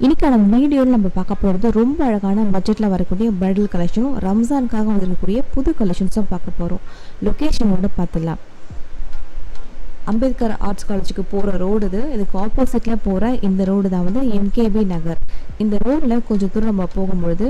இன்னைக்கான வீடியோவில் நம்ம பார்க்க போகிறது ரொம்ப அழகான பட்ஜெட்டில் வரக்கூடிய பிரைடல் கலெக்ஷனும் ரம்ஜானுக்காக வந்திருக்கக்கூடிய புது கலெக்ஷன்ஸும் பார்க்க போகிறோம் லொக்கேஷனோட பார்த்துடலாம் அம்பேத்கர் ஆர்ட்ஸ் காலேஜுக்கு போகிற ரோடு இது இதுக்கு ஆப்போசிட்டில் போகிற இந்த ரோடு தான் வந்து எம்கேபி நகர் இந்த ரோடில் கொஞ்சம் தூரம் நம்ம போகும்பொழுது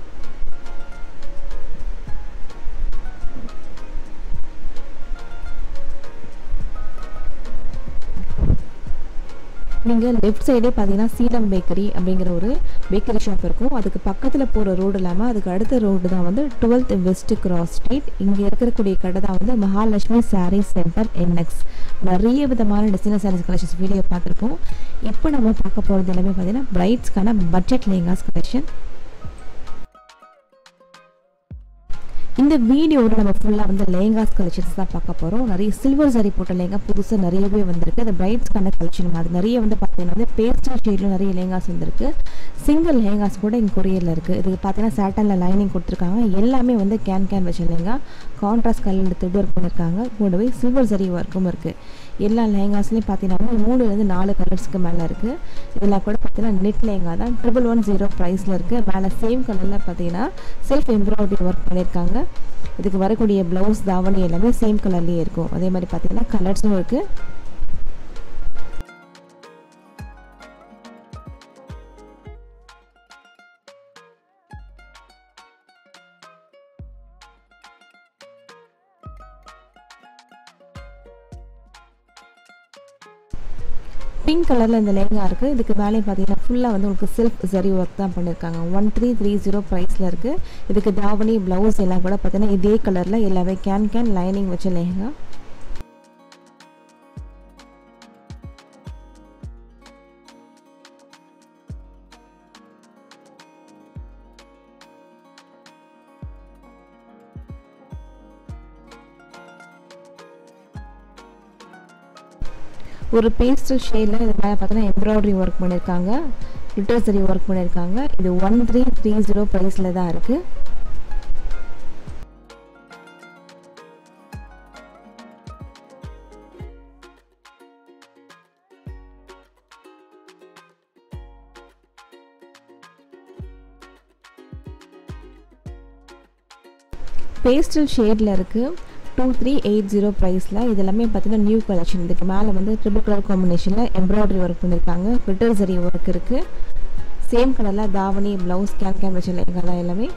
நீங்கள் லெஃப்ட் சைடே பார்த்தீங்கன்னா சீலம் பேக்கரி அப்படிங்கிற ஒரு பேக்கரி ஷாப் இருக்கும் அதுக்கு பக்கத்தில் போகிற ரோடு இல்லாமல் அதுக்கு அடுத்த ரோடு தான் வந்து டுவெல்த் வெஸ்ட் கிராஸ் ஸ்ட்ரீட் இங்கே இருக்கக்கூடிய கடை தான் வந்து மகாலட்சுமி சாரீ சென்டர் என்எக்ஸ் நிறைய விதமான டிசைனர் சாரீஸ் கலெக்ஷன்ஸ் வீடியோ பார்த்துருப்போம் இப்போ நம்ம பார்க்க போகிறது எல்லாமே பார்த்தீங்கன்னா பிரைட்ஸ்க்கான பட்ஜெட் லெஹங்காஸ் கலெக்ஷன் இந்த வீடியோவில் நம்ம ஃபுல்லாக வந்து லேங்காஸ் கலெக்ஷன்ஸ் தான் பார்க்க போகிறோம் நிறைய சில்வர் சரி போட்ட லேங்கா புதுசாக நிறையவே வந்திருக்கு அது பிரைட்ஸ்க்கான கலெக்ஷன் அது நிறைய வந்து பார்த்தீங்கன்னா வந்து பேஸ்டல் ஷேடில் நிறைய லேங்காஸ் வந்திருக்கு சிங்கிள் லேங்காஸ் கூட இங்கே கொரியரில் இருக்குது இதுக்கு பார்த்தீங்கன்னா சேட்டனில் லைனிங் கொடுத்துருக்காங்க எல்லாமே வந்து கேன் கேன் வச்ச லேங்கா கான்ட்ராஸ்ட் கலரில் த்ரெட் ஒர்க் பண்ணியிருக்காங்க கூடவே சில்வர் சரி ஒர்க்கும் இருக்குது எல்லா லேங்காஸ்லேயும் பார்த்தீங்கன்னா மூணுலேருந்து நாலு கலர்ஸ்க்கு மேலே இருக்குது இதெல்லாம் கூட பார்த்தீங்கன்னா நெட் லேங்கா தான் ட்ரிபிள் ஒன் ஜீரோ ப்ரைஸில் இருக்குது மேலே சேம் கலரில் பார்த்தீங்கன்னா செல்ஃப் எம்ப்ராய்டரி ஒர்க் பண்ணியிருக்காங்க இதுக்கு வரக்கூடிய ப்ளவுஸ் தாவணி எல்லாமே சேம் கலர்லேயே இருக்கும் அதே மாதிரி பார்த்தீங்கன்னா கலர்ஸும் இருக்குது பிங்க் கலரில் இந்த லேங்கா இருக்குது இதுக்கு மேலே பார்த்தீங்கன்னா ஃபுல்லாக வந்து உங்களுக்கு செல்ஃப் சரி ஒர்க் தான் பண்ணியிருக்காங்க ஒன் த்ரீ த்ரீ ஜீரோ ப்ரைஸில் இருக்குது இதுக்கு தாவணி ப்ளவுஸ் எல்லாம் கூட பார்த்தீங்கன்னா இதே கலரில் எல்லாமே கேன் கேன் லைனிங் வச்ச லேங்கா ஒரு பேஸ்டல் ஷேடில் இது மேலே பார்த்தீங்கன்னா எம்ப்ராய்டரி ஒர்க் பண்ணியிருக்காங்க லிட்டர் சரி ஒர்க் பண்ணியிருக்காங்க இது ஒன் த்ரீ த்ரீ ஜீரோ ப்ரைஸில் தான் இருக்குது பேஸ்டல் ஷேடில் இருக்குது டூ த்ரீ எயிட் ஜீரோ ப்ரைஸில் இது எல்லாமே பார்த்தீங்கன்னா நியூ கலெக்ஷன் இதுக்கு மேலே வந்து ட்ரிபிள் கலர் காம்பினேஷனில் எம்ப்ராய்டரி ஒர்க் பண்ணியிருக்காங்க ட்விட்டர் சரி ஒர்க் இருக்குது சேம் கலரில் தாவணி ப்ளவுஸ் கேன் கேன் வச்சு தான் எல்லாமே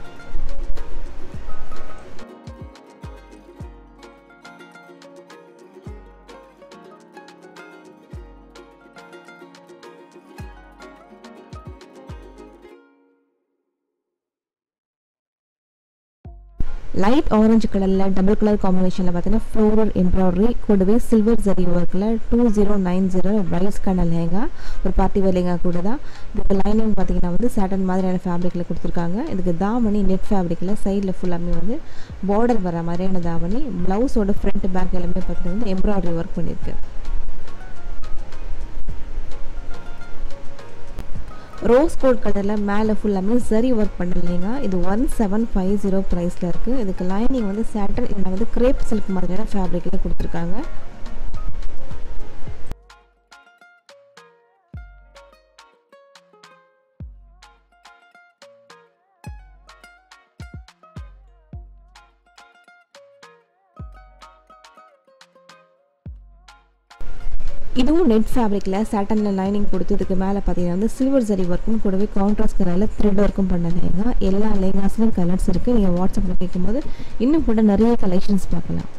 லைட் ஆரஞ்சு கலரில் டபுள் கலர் காம்பினேஷனில் பார்த்தீங்கன்னா ஃப்ளோரல் எம்ப்ராய்டரி கூடவே சில்வர் ஜரி ஒர்க்கில் டூ ஜீரோ நைன் ஜீரோ ப்ரைஸ்க்கான லேங்கா ஒரு பார்ட்டி வேர் லேங்கா கூட தான் இதுக்கு லைனிங் பார்த்தீங்கன்னா வந்து சேட்டன் மாதிரியான ஃபேப்ரிக்கில் கொடுத்துருக்காங்க இதுக்கு தாவணி நெட் ஃபேப்ரிக்கில் சைடில் ஃபுல்லாமே வந்து பார்டர் வர மாதிரியான தாவணி ப்ளவுஸோட ஃப்ரண்ட் பேக் எல்லாமே பார்த்தீங்கன்னா வந்து எம்ப்ராய்டரி ஒர்க் பண்ணியிருக்கு ரோஸ் கோல்ட் கலரில் மேலே ஃபுல்லாமே சரி ஒர்க் பண்ணலைங்க இது ஒன் செவன் ஃபைவ் ஜீரோ ப்ரைஸில் இருக்குது இதுக்கு லைனிங் வந்து சேட்டன் இல்லை வந்து கிரேப் சில்க் மாதிரியான ஃபேப்ரிக்கில் கொடுத்துருக்காங்க இதுவும் நெட் ஃபேப்ரிக்கில் சேட்டனில் லைனிங் கொடுத்து இதுக்கு மேலே பார்த்தீங்கன்னா வந்து சில்வர் ஜரி ஒர்க்கும் கூடவே கான்ட்ராஸ்ட் கலரில் த்ரெட் ஒர்க்கும் பண்ண லேங்கா எல்லா லேங்காஸ்லையும் கலர்ஸ் இருக்குது நீங்கள் வாட்ஸ்அப்பில் கேட்கும்போது இன்னும் கூட நிறைய கலெக்ஷன்ஸ் பார்க்கலாம்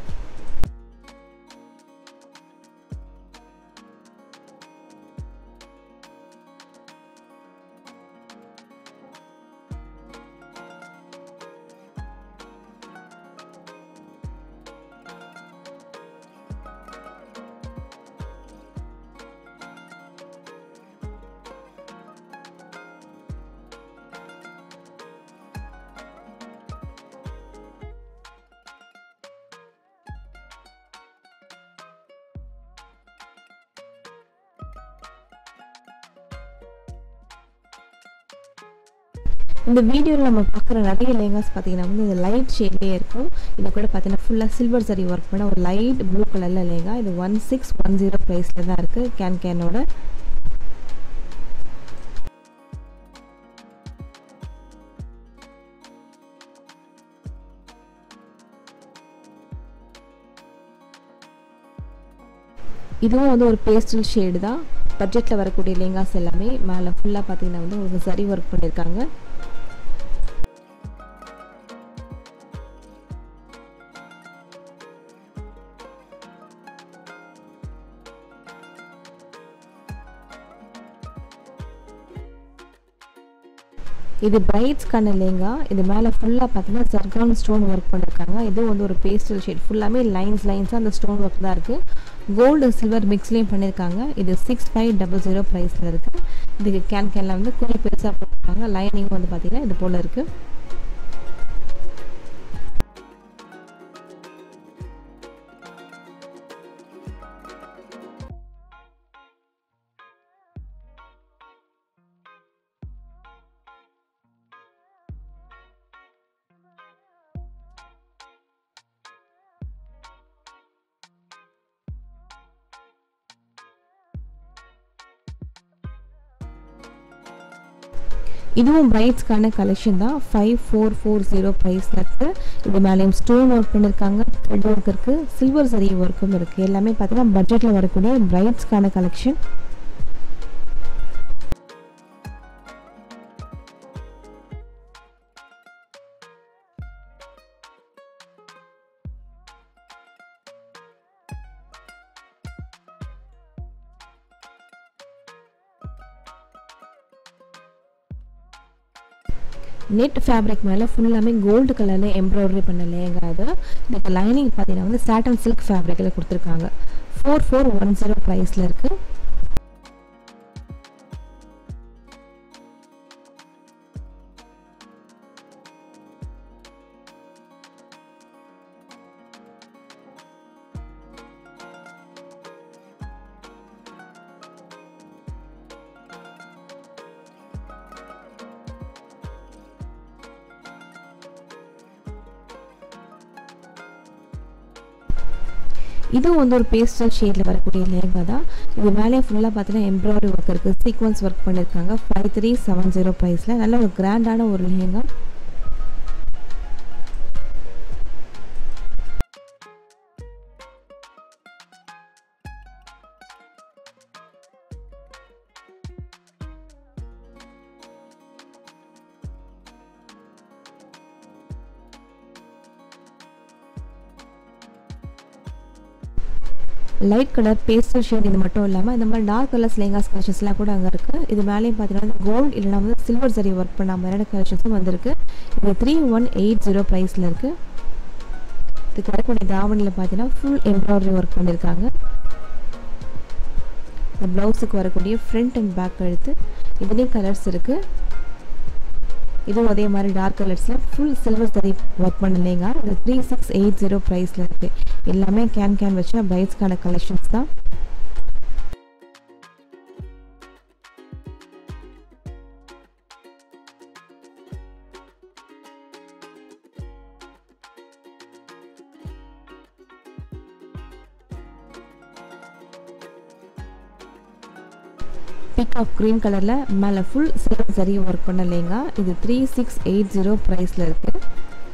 இந்த வீடியோவில் நம்ம பார்க்குற நிறைய லேங்காஸ் பார்த்தீங்கன்னா வந்து இது லைட் ஷேட்லேயே இருக்கும் இது கூட பார்த்தீங்கன்னா ஃபுல்லாக சில்வர் சரி ஒர்க் பண்ண ஒரு லைட் ப்ளூ கலரில் லேங்கா இது ஒன் சிக்ஸ் ஒன் ஜீரோ ப்ரைஸில் தான் இருக்குது கேன் கேனோட இதுவும் வந்து ஒரு பேஸ்டல் ஷேடு தான் பட்ஜெட்டில் வரக்கூடிய லெஹங்காஸ் எல்லாமே மேலே ஃபுல்லாக பார்த்தீங்கன்னா வந்து உங்களுக்கு சரி ஒர்க் பண்ணியிருக்காங்க இது பிரைட்ஸ்க்கான லேங்கா இது மேலே ஃபுல்லாக பார்த்தீங்கன்னா ஜர்கான் ஸ்டோன் ஒர்க் பண்ணியிருக்காங்க இது வந்து ஒரு பேஸ்டல் ஷேட் ஃபுல்லாமே லைன்ஸ் லைன்ஸாக அந்த ஸ்டோன் ஒர்க் தான் இருக்குது கோல்டு சில்வர் மிக்ஸ்லேயும் பண்ணியிருக்காங்க இது சிக்ஸ் ஃபைவ் டபுள் ஜீரோ ப்ரைஸில் இருக்குது இதுக்கு கேன் கேனில் வந்து கொஞ்சம் பெருசாக போட்டிருக்காங்க லைனிங் வந்து பார்த்திங்கன்னா இது போல் இருக்குது இதுவும் பிரைட்ஸ்க்கான கலெக்ஷன் தான் ஃபைவ் ஃபோர் ஃபோர் ஜீரோ ப்ரைஸில் இருக்குது இது மேலேயும் ஸ்டோன் ஒர்க் பண்ணியிருக்காங்க த்ரெட் ஒர்க் இருக்குது சில்வர் சரி ஒர்க்கும் இருக்குது எல்லாமே பார்த்தீங்கன்னா பட்ஜெட்டில் வரக்கூடிய பிரைட்ஸ்க்கான கலெக்ஷன் நெட் ஃபேப்ரிக் மேலே ஃபுல்லாமே கோல்டு கலரில் எம்ப்ராய்டரி பண்ண லேங்கா இது இதுக்கு லைனிங் பார்த்தீங்கன்னா வந்து சாட்டன் சில்க் ஃபேப்ரிக்கில் கொடுத்துருக்காங்க ஃபோர் ஃபோர் ஒன் ஜீரோ ப்ரைஸில் இருக்குது இதுவும் வந்து ஒரு பேஸ்டல் ஷேடில் வரக்கூடிய லேங்கா தான் இது மேலே ஃபுல்லாக பார்த்தீங்கன்னா எம்ப்ராய்டரி ஒர்க் இருக்குது சீக்வன்ஸ் ஒர்க் பண்ணியிருக்காங்க ஃபைவ் த்ரீ செவன் ஜீரோ ப்ரைஸில் நல்ல ஒரு கிராண்டான ஒரு lehenga light colour pastel shade இது மட்டும் இல்லாமல் இந்த மாதிரி டார்க் கலர்ஸ் லேங்காஸ் கலெக்ஷன்ஸ்லாம் கூட அங்கே இருக்குது இது மேலேயும் பார்த்தீங்கன்னா கோல்டு இல்லைனா வந்து சில்வர் சரி ஒர்க் பண்ண மாதிரியான கலெக்ஷன்ஸும் வந்திருக்கு இது த்ரீ ஒன் எயிட் ஜீரோ ப்ரைஸில் இருக்குது இதுக்கு வரக்கூடிய தாவணியில் பார்த்தீங்கன்னா ஃபுல் எம்ப்ராய்டரி ஒர்க் பண்ணியிருக்காங்க இந்த ப்ளவுஸுக்கு வரக்கூடிய ஃப்ரண்ட் அண்ட் பேக் கழுத்து இதுலேயும் கலர்ஸ் இருக்குது இதுவும் அதே மாதிரி டார்க் கலர்ஸில் ஃபுல் சில்வர் சரி ஒர்க் பண்ணலைங்க இது த்ரீ சிக்ஸ் எயிட் ஜீரோ ப்ரைஸில் இருக்குது எல்லாமே கேன் கேன் வச்சா பிரைட்ஸ்க்கான கலெக்ஷன்ஸ் தான் பிக் ஆஃப் க்ரீன் கலரில் மேலே ஃபுல் சில்வர் சரி ஒர்க் பண்ண லேங்கா இது த்ரீ சிக்ஸ் எயிட் ஜீரோ ப்ரைஸில் இருக்குது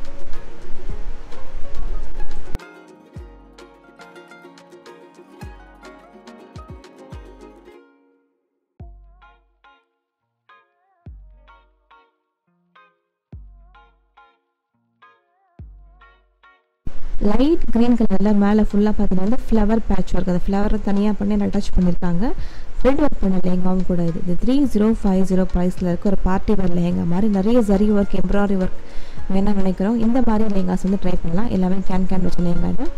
லைட் க்ரீன் கலரில் மேலே ஃபுல்லாக பார்த்தீங்கன்னா வந்து ஃப்ளவர் பேட்ச் ஒர்க் அந்த ஃப்ளவரை தனியாக பண்ணி அட்டாச் பண்ணியிருக்காங்க த்ரெட் ஒர்க் பண்ண லேங்காவும் கூட இது இது த்ரீ ஜீரோ ஃபைவ் ஜீரோ ப்ரைஸில் இருக்க ஒரு பார்ட்டி வேர் லேங்கா மாதிரி நிறைய ஜரி ஒர்க் எம்ப்ராய்டரி ஒர்க் வேணால் நினைக்கிறோம் இந்த மாதிரி லேங்காஸ் வந்து ட்ரை பண்ணலாம் எல்லாமே கேன் கேன் வச்ச லேங்கா தான்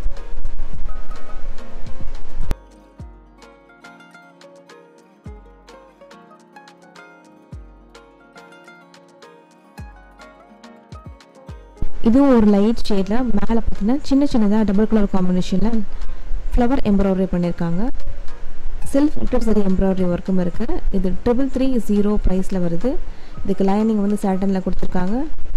இதுவும் ஒரு லைட் ஷேடில் மேலே பார்த்தீங்கன்னா சின்ன சின்னதாக டபுள் கலர் காம்பினேஷனில் ஃப்ளவர் எம்ப்ராய்டரி பண்ணியிருக்காங்க செல்ஃப் ஃபில்டர் சரி எம்ப்ராய்டரி ஒர்க்கும் இருக்குது இது ட்ரிபிள் த்ரீ ஜீரோ ப்ரைஸில் வருது இதுக்கு லைனிங் வந்து சாட்டனில் கொடுத்துருக்காங்க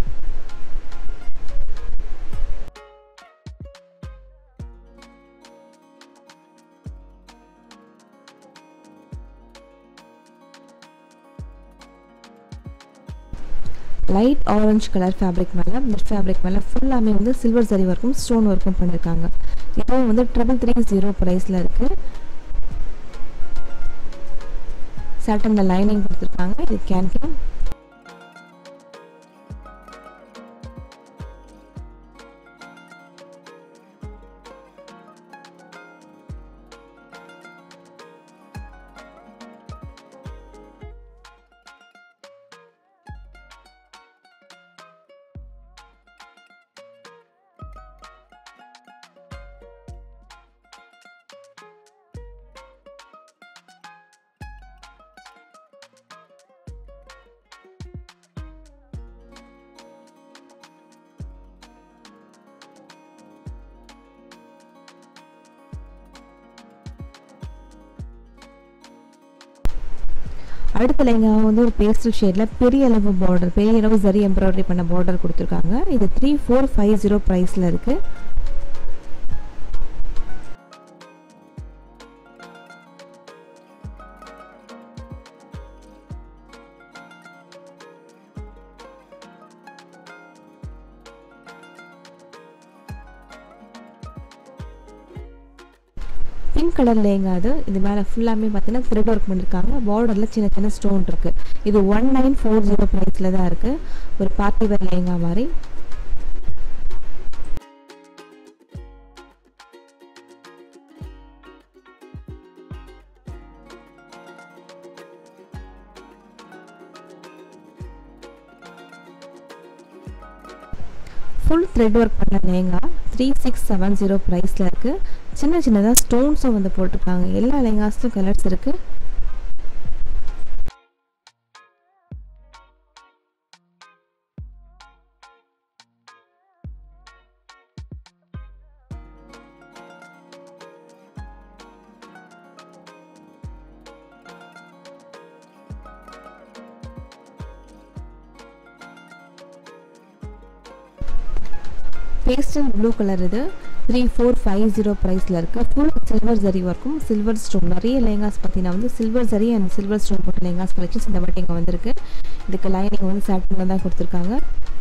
லைட் ஆரஞ்சு கலர் ஃபேப்ரிக் மேலே மிட் ஃபேப்ரிக் மேலே ஃபுல்லாமே வந்து சில்வர் சரி ஒர்க்கும் ஸ்டோன் ஒர்க்கும் பண்ணியிருக்காங்க இதுவும் வந்து ட்ரிபிள் த்ரீ ஜீரோ ப்ரைஸில் இருக்குது சாட்டனில் லைனிங் கொடுத்துருக்காங்க இது கேன் கேன் அடுத்த லெங்கா வந்து ஒரு பேஸ்டல் ஷேடில் பெரிய அளவு பார்டர் பெரிய அளவு சரி எம்ப்ராய்டரி பண்ண பார்டர் கொடுத்துருக்காங்க இது த்ரீ ஃபோர் ஃபைவ் ஜீரோ ப்ரைஸில் இருக்குது பிங்க் கலர் லேங்க அது இது மேலே ஃபுல்லாமே பார்த்தீங்கன்னா த்ரெட் ஒர்க் பண்ணியிருக்காங்க பார்டரில் சின்ன சின்ன ஸ்டோன் இருக்குது இது ஒன் நைன் ஃபோர் ஜீரோ ப்ரைஸில் தான் இருக்குது ஒரு பார்ட்டி வேர் லேங்கா மாதிரி ஃபுல் த்ரெட் ஒர்க் பண்ண lehenga three six seven zero ப்ரைஸில் இருக்குது சின்ன சின்னதாக ஸ்டோன்ஸும் வந்து போட்டிருக்காங்க எல்லா லெங்காஸ்லும் கலர்ஸ் இருக்குது பேஸ்டல் ப்ளூ கலர் இது த்ரீ ஃபோர் ஃபைவ் ஜீரோ ப்ரைஸில் இருக்குது ஃபுல் சில்வர் ஜரி ஒர்க்கும் சில்வர் ஸ்டோன் நிறைய லேங்காஸ் பார்த்தீங்கன்னா வந்து silver zari and silver stone போட்ட லேங்காஸ் கலெக்ஷன்ஸ் இந்த வாட்டி இங்கே வந்திருக்கு இதுக்கு லைனிங் வந்து சாட்டினில் தான் கொடுத்துருக்காங்க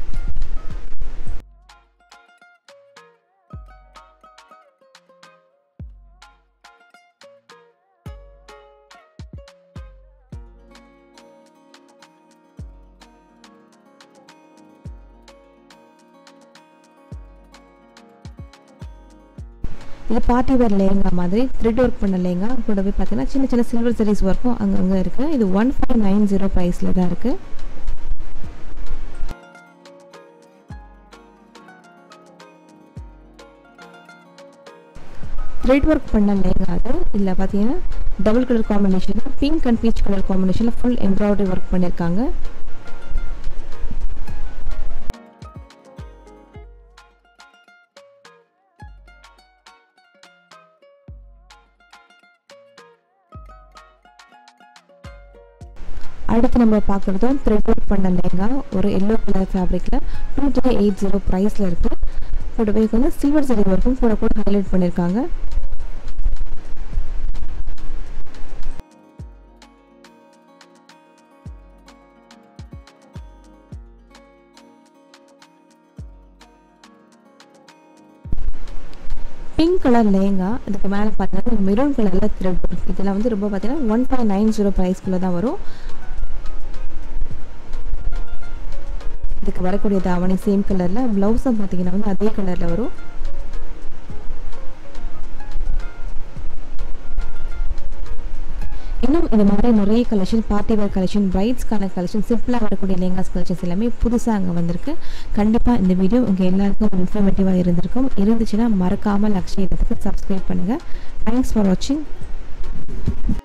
இது பார்ட்டி வேர் லேங்கா மாதிரி த்ரெட் ஒர்க் பண்ண லேங்கா கூடவே பார்த்தீங்கன்னா சின்ன சின்ன சில்வர் சரீஸ் ஒர்க்கும் அங்கங்கே இருக்குது இது ஒன் ஃபைவ் நைன் ஜீரோ ப்ரைஸில் தான் இருக்குது த்ரெட் ஒர்க் பண்ண லேங்கா அது இதில் பார்த்தீங்கன்னா டபுள் கலர் காம்பினேஷனில் பிங்க் அண்ட் பீச் கலர் காம்பினேஷனில் ஃபுல் எம்ப்ராய்டரி ஒர்க் பண்ணியிருக்காங்க அடுத்து நம்ம பார்க்குறதும் த்ரெட் ஒர்க் பண்ண லேங்கா ஒரு எல்லோ கலர் ஃபேப்ரிக்கில் டூ த்ரீ எயிட் ஜீரோ ப்ரைஸில் இருக்குது கூடவே வந்து சில்வர் சரி ஒர்க்கும் கூட கூட ஹைலைட் பண்ணியிருக்காங்க பிங்க் கலர் லேங்கா இதுக்கு மேலே பார்த்தீங்கன்னா மெரூன் கலரில் த்ரெட் ஒர்க் இதெல்லாம் வந்து ரொம்ப பார்த்தீங்கன்னா ஒன் பாயிண்ட் நைன் ஜீரோ ப்ரைஸ்க்குள்ளே தான் வரும் இதுக்கு வரக்கூடிய தாவணி சேம் கலரில் ப்ளவுஸும் பார்த்தீங்கன்னா வந்து அதே கலரில் வரும் இன்னும் இந்த மாதிரி நிறைய கலெக்ஷன் பார்ட்டி வேர் கலெக்ஷன் பிரைட்ஸ்க்கான கலெக்ஷன் சிம்பிளாக வரக்கூடிய லேங்காஸ் கலெக்ஷன்ஸ் எல்லாமே புதுசாக அங்கே வந்திருக்கு கண்டிப்பாக இந்த வீடியோ உங்கள் எல்லாருக்கும் இன்ஃபர்மேட்டிவாக இருந்திருக்கும் இருந்துச்சுன்னா மறக்காமல் அக்ஷயத்துக்கு சப்ஸ்கிரைப் பண்ணுங்கள் தேங்க்ஸ் ஃபார் வாட்சிங்